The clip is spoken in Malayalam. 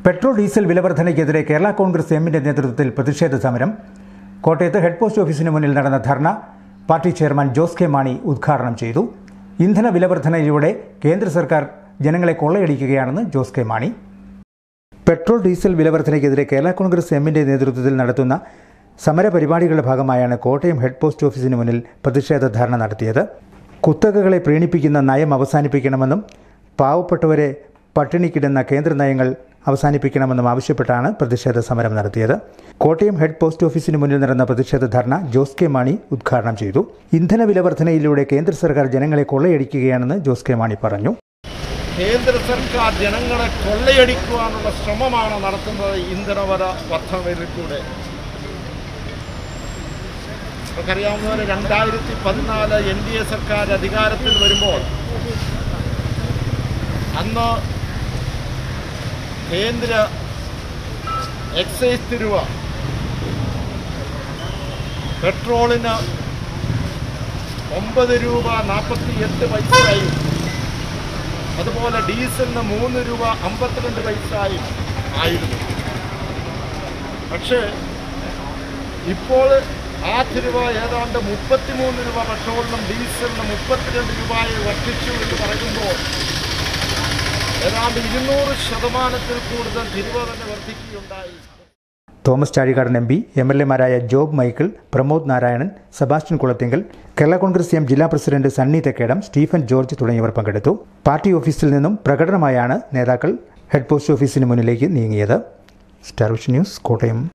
പെട്രോൾ ഡീസൽ വിലവർധനയ്ക്കെതിരെ കേരള കോൺഗ്രസ് എമ്മിന്റെ നേതൃത്വത്തിൽ പ്രതിഷേധ സമരം കോട്ടയത്ത് ഹെഡ് പോസ്റ്റ് ഓഫീസിന് മുന്നിൽ നടന്ന ധർണ പാർട്ടി ചെയർമാൻ ജോസ് കെ മാണി ഉദ്ഘാടനം ചെയ്തു ഇന്ധന വിലവർധനയിലൂടെ കേന്ദ്ര സർക്കാർ ജനങ്ങളെ കൊള്ളയടിക്കുകയാണെന്ന് ജോസ് കെ മാണി പെട്രോൾ ഡീസൽ വിലവർധനയ്ക്കെതിരെ കേരള കോൺഗ്രസ് എമ്മിന്റെ നേതൃത്വത്തിൽ നടത്തുന്ന സമരപരിപാടികളുടെ ഭാഗമായാണ് കോട്ടയം ഹെഡ് പോസ്റ്റ് ഓഫീസിന് മുന്നിൽ പ്രതിഷേധ ധർണ നടത്തിയത് കുത്തകകളെ പ്രീണിപ്പിക്കുന്ന നയം അവസാനിപ്പിക്കണമെന്നും പാവപ്പെട്ടവരെ പട്ടിണിക്കിടുന്ന കേന്ദ്ര നയങ്ങൾ അവസാനിപ്പിക്കണമെന്നും ആവശ്യപ്പെട്ടാണ് പ്രതിഷേധ സമരം നടത്തിയത് കോട്ടയം ഹെഡ് പോസ്റ്റ് ഓഫീസിന് മുന്നിൽ നടന്ന പ്രതിഷേധ ധർണ ജോസ് കെ മാണി ഉദ്ഘാടനം ചെയ്തു ഇന്ധന വിലവർധനയിലൂടെ കേന്ദ്ര സർക്കാർ ജനങ്ങളെ കൊള്ളയടിക്കുകയാണെന്ന് ജോസ് കെ മാണി പറഞ്ഞു കേന്ദ്ര സർക്കാർ ജനങ്ങളെ കൊള്ളയടിക്കുവാനുള്ള ശ്രമമാണ് നടത്തുന്നത് ഇന്ധനവര വർധനവിലൂടെ നമുക്കറിയാവുന്നവരെ രണ്ടായിരത്തി പതിനാല് എൻ ഡി എ സർക്കാർ അധികാരത്തിൽ വരുമ്പോൾ അന്ന് കേന്ദ്ര എക്സൈസ് തിരുവ പെട്രോളിന് ഒമ്പത് രൂപ നാൽപ്പത്തി എട്ട് പൈസയായി അതുപോലെ ഡീസലിന് മൂന്ന് രൂപ അമ്പത്തിരണ്ട് പൈസയും ആയിരുന്നു പക്ഷേ ഇപ്പോൾ ആ തിരുവ ഏതാണ്ട് മുപ്പത്തിമൂന്ന് രൂപ പെട്രോളിനും ഡീസലിനും മുപ്പത്തിരണ്ട് രൂപയായി വർദ്ധിച്ചു എന്ന് പറയുമ്പോൾ ഏതാണ്ട് ഇരുന്നൂറ് ശതമാനത്തിൽ കൂടുതൽ തിരുവ തന്നെ വർദ്ധിക്കുകയുണ്ടായി Thomas Chazhikadan M P M L എമാരായ ജോബ് മൈക്കിൾ പ്രമോദ് നാരായണൻ സെബാസ്റ്റ്യൻ കുളത്തിങ്കൽ കേരള കോൺഗ്രസ് എം ജില്ലാ പ്രസിഡന്റ് സണ്ണി തെക്കേടം സ്റ്റീഫൻ ജോർജ് തുടങ്ങിയവർ പങ്കെടുത്തു പാർട്ടി ഓഫീസിൽ നിന്നും പ്രകടനമായാണ് നേതാക്കൾ ഹെഡ് പോസ്റ്റ് ഓഫീസിന് മുന്നിലേക്ക് നീങ്ങിയത് സ്റ്റാർ വിഷൻ ന്യൂസ് കോട്ടയം